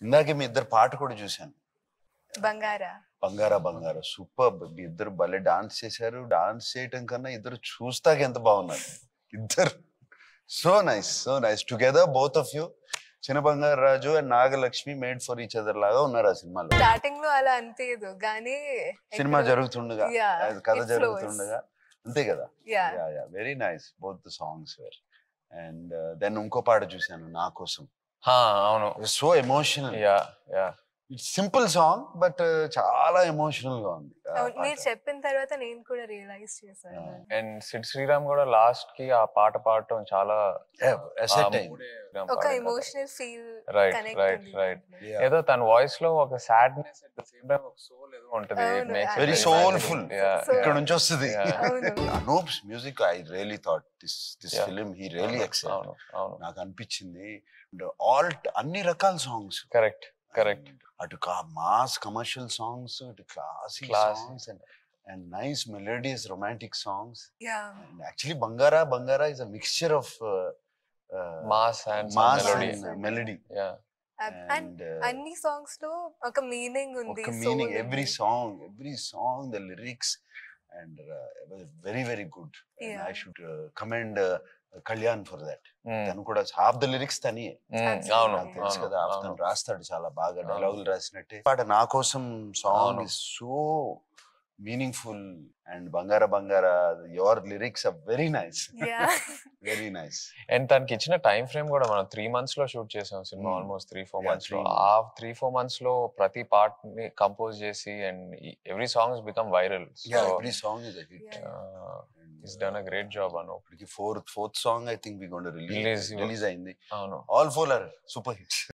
ఇందాకే మీ ఇద్దరు పాట కూడా చూశాను బంగారా బంగారా బంగారా సూపర్ మీ ఇద్దరు భలే డాన్స్ చేశారు డాన్స్ చేయటం కన్నా ఇద్దరు చూస్తాక ఎంత బాగున్నారు ఇద్దరు so nice so nice together both of you చిన్న బంగారు Raju and Nagalakshmi made for each other లాగా ఉన్నారు ఆ సినిమాలో స్టార్టింగ్ లో అలా అనిపించదు కానీ సినిమా ఎక్కడో- జరుగుతుండగా Yeah, అది కథ it flows. జరుగుతుండగా అంతే కదా Yeah. Very nice both the songs where and then ఇంకో పాట చూశాను నా కోసం హా, అవును so emotional yeah yeah it's simple song but చాలా ఎమోషనల్ గా ఉంది ఆ అవును, మీరు పాట. చెప్పిన తర్వాత నేను కూడా రియలైజ్ చేశాను Yeah. అండ్ సిడ్ శ్రీరామ్ కూడా లాస్ట్ కి ఆ పాట పాడటం చాలా Yeah, asset అయింది. ఒక emotional feel right connect right right Yeah. ఏదో తన వాయిస్ లో ఒక sadness at the same time ఒక సోల్ ఏదో ఉంటది అవును, వెరీ సోల్ఫుల్ So- ఇక్కడ నుంచి వస్తుంది Yeah. అవును Anoop's music I really thought this this Yeah. Film he really excel అవును అవును నాకు అనిపించింది ఆల్ అన్ని రకాల సాంగ్స్ కరెక్ట్ కరెక్ట్ అటు మాస్ కమర్షియల్ సాంగ్స్ ఇటు classic Classic. Songs and and nice melodious romantic songs yeah actually Bangara Bangara is a mixture of mass and mass melody and- melody yeah and అన్ని songs లో ఒక meaning ఉంది ఒక soul meaning every ఉంది. Song every song the lyrics and very very good Yeah. I should commend Kalyan for that Mm, తను కూడా half the lyrics తనియే mm, Absolutely. అవును నాకు తెలుసు అవును కదా half అవును తను రాస్తాడు చాలా బాగా అవును. డైలాగులు రాసినట్టే పాట నా కోసం సాంగ్ అవును. Is so meaningful and Bangara Bangara your lyrics are very nice Yeah. Very nice and తనకి ఇచ్చిన టైం ఫ్రేమ్ కూడా మనం త్రీ మంత్స్ లో షూట్ చేసాం cinema Mm. Almost three four Yeah, months లో three months. ఆ త్రీ ఫోర్ మంత్స్ లో ప్రతి పార్ట్ ని కంపోజ్ చేసి and every songs become viral yeah every song is a hit Yeah. Is done a great job Anu ఇప్పటికి fourth fourth song I think we gone release Release, release అయింది అవును all four are super hits